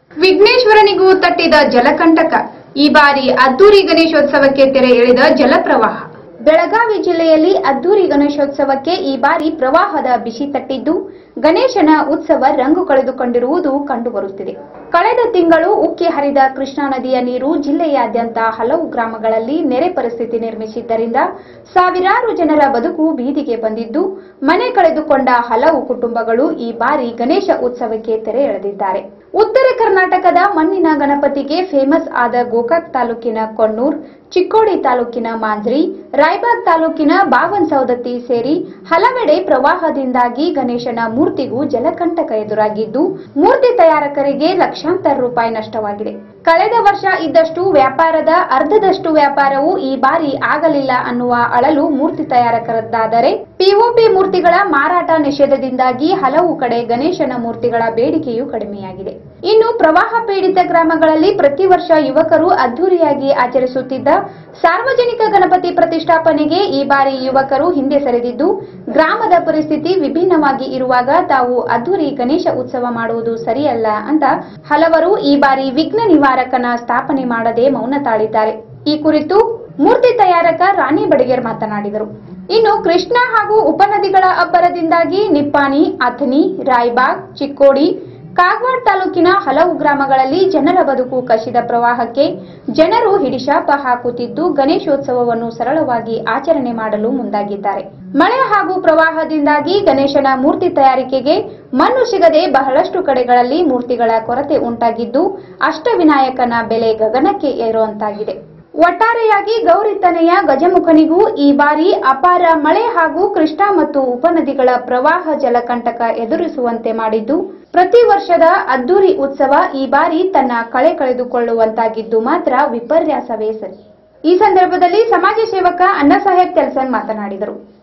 ವಿಘ್ನೇಶ್ವರನಿಗೂ ತಟ್ಟಿದ ಜಲಕಂಟಕ ಈ ಬಾರಿ ಅದ್ದೂರಿ ಗಣೇಶೋತ್ಸವಕ್ಕೆ ತೆರೆ ಎಳೆದ ಜಲಪ್ರವಾಹ ಬೆಳಗಾವಿ ಜಿಲ್ಲೆಯಲ್ಲಿ ಅದ್ದೂರಿ ಗಣೇಶೋತ್ಸವಕ್ಕೆ ಈ ಬಾರಿ ಪ್ರವಾಹದ ಬಿಸಿ ತಟ್ಟಿದ್ದು ಗಣೇಶನ ಉತ್ಸವ ರಂಗು ಕಳೆದುಕೊಂಡಿರುವುದು ಕಂಡುಬರುತ್ತಿದೆ ಕಳೆದ ತಿಂಗಳು ಉಕ್ಕಿ ಹರಿದ ಕೃಷ್ಣಾ ನದಿಯ ನೀರು ಜಿಲ್ಲೆಯಾದ್ಯಂತ ಹಲವು ಗ್ರಾಮಗಳಲ್ಲಿ ನೆರೆ ಪರಿಸ್ಥಿತಿ ನಿರ್ಮಿಸಿದ್ದರಿಂದ ಸಾವಿರಾರು ಜನರ ಬದುಕು ಬೀದಿಗೆ ಬಂದಿದ್ದು ಮನೆ ಕಳೆದುಕೊಂಡ ಹಲವು ಕುಟುಂಬಗಳು ಈ ಬಾರಿ ಗಣೇಶ ಉತ್ಸವಕ್ಕೆ ತೆರೆ ಎಳೆದಿದ್ದಾರೆ ಉತ್ತರ ಕರ್ನಾಟಕದ ಮಣ್ಣಿನ ಗಣಪತಿಗೆ ಫೇಮಸ್ ಆದ ಗೋಕಾಕ್ ತಾಲೂಕಿನ ಕೊಣ್ಣೂರ್ ಚಿಕ್ಕೋಡಿ ತಾಲೂಕಿನ ಮಾಂಜ್ರಿ ರಾಯಬಾಗ್ ತಾಲೂಕಿನ ಬಾವನ್ ಸೌದತ್ತಿ ಸೇರಿ ಹಲವೆಡೆ ಪ್ರವಾಹದಿಂದಾಗಿ ಗಣೇಶನ ಮೂರ್ತಿಗೂ ಜಲಕಂಟಕ ಎದುರಾಗಿದ್ದು ಮೂರ್ತಿ ತಯಾರಕರಿಗೆ ಲಕ್ಷಾಂತರ ರೂಪಾಯಿ ನಷ್ಟವಾಗಿದೆ ಕಳೆದ ವರ್ಷ ಇದ್ದಷ್ಟು ವ್ಯಾಪಾರದ ಅರ್ಧದಷ್ಟು ವ್ಯಾಪಾರವು ಈ ಬಾರಿ ಆಗಲಿಲ್ಲ ಅನ್ನುವ ಅಳಲು ಮೂರ್ತಿ ತಯಾರಕರದ್ದಾದರೆ ಪಿಒಪಿ ಮೂರ್ತಿಗಳ ಮಾರಾಟ ನಿಷೇಧದಿಂದಾಗಿ ಹಲವು ಕಡೆ ಗಣೇಶನ ಮೂರ್ತಿಗಳ ಬೇಡಿಕೆಯೂ ಕಡಿಮೆಯಾಗಿದೆ ಇನ್ನು ಪ್ರವಾಹ ಪೀಡಿತ ಗ್ರಾಮಗಳಲ್ಲಿ ಪ್ರತಿ ವರ್ಷ ಯುವಕರು ಅದ್ದೂರಿಯಾಗಿ ಆಚರಿಸುತ್ತಿದ್ದ ಸಾರ್ವಜನಿಕ ಗಣಪತಿ ಪ್ರತಿಷ್ಠಾಪನೆಗೆ ಈ ಬಾರಿ ಯುವಕರು ಹಿಂದೆ ಸರಿದಿದ್ದು ಗ್ರಾಮದ ಪರಿಸ್ಥಿತಿ ವಿಭಿನ್ನವಾಗಿ ಇರುವಾಗ ತಾವು ಅದ್ದೂರಿ ಗಣೇಶ ಉತ್ಸವ ಮಾಡುವುದು ಸರಿಯಲ್ಲ ಅಂತ ಹಲವರು ಈ ಬಾರಿ ವಿಘ್ನ ನಿವಾರಕನ ಸ್ಥಾಪನೆ ಮಾಡದೆ ಮೌನ ತಾಳಿದ್ದಾರೆ ಈ ಕುರಿತು ಮೂರ್ತಿ ತಯಾರಕ ರಾಣಿ ಬಡಿಗೇರ್ ಮಾತನಾಡಿದರು ಇನ್ನು ಕೃಷ್ಣ ಹಾಗೂ ಉಪನದಿಗಳ ಅಬ್ಬರದಿಂದಾಗಿ ನಿಪ್ಪಾಣಿ ಅಥಣಿ ರಾಯಬಾಗ್ ಚಿಕ್ಕೋಡಿ ಕಾಗವಾಡ ತಾಲೂಕಿನ ಹಲವು ಗ್ರಾಮಗಳಲ್ಲಿ ಜನರ ಬದುಕು ಕಸಿದ ಪ್ರವಾಹಕ್ಕೆ ಜನರು ಹಿಡಿಶಾಪ ಹಾಕುತ್ತಿದ್ದು ಗಣೇಶೋತ್ಸವವನ್ನು ಸರಳವಾಗಿ ಆಚರಣೆ ಮಾಡಲು ಮುಂದಾಗಿದ್ದಾರೆ ಮಳೆ ಹಾಗೂ ಪ್ರವಾಹದಿಂದಾಗಿ ಗಣೇಶನ ಮೂರ್ತಿ ತಯಾರಿಕೆಗೆ ಮಣ್ಣು ಸಿಗದೆ ಬಹಳಷ್ಟು ಕಡೆಗಳಲ್ಲಿ ಮೂರ್ತಿಗಳ ಕೊರತೆ ಉಂಟಾಗಿದ್ದು ಅಷ್ಟವಿನಾಯಕನ ಬೆಲೆ ಗಗನಕ್ಕೆ ಏರುವಂತಾಗಿದೆ ಒಟ್ಟಾರೆಯಾಗಿ ಗೌರಿತನೆಯ ಗಜಮುಖನಿಗೂ ಈ ಬಾರಿ ಅಪಾರ ಮಳೆ ಹಾಗೂ ಕೃಷ್ಣಾ ಮತ್ತು ಉಪನದಿಗಳ ಪ್ರವಾಹ ಜಲಕಂಟಕ ಎದುರಿಸುವಂತೆ ಮಾಡಿದ್ದು ಪ್ರತಿ ವರ್ಷದ ಅದ್ದೂರಿ ಉತ್ಸವ ಈ ಬಾರಿ ತನ್ನ ಕಳೆ ಕಳೆದುಕೊಳ್ಳುವಂತಾಗಿದ್ದು ಮಾತ್ರ ವಿಪರ್ಯಾಸವೇ ಸರಿ ಈ ಸಂದರ್ಭದಲ್ಲಿ ಸಮಾಜ ಸೇವಕ ಅಣ್ಣಸಾಹೇಬ್ ತೆಲ್ಸನ್ ಮಾತನಾಡಿದರು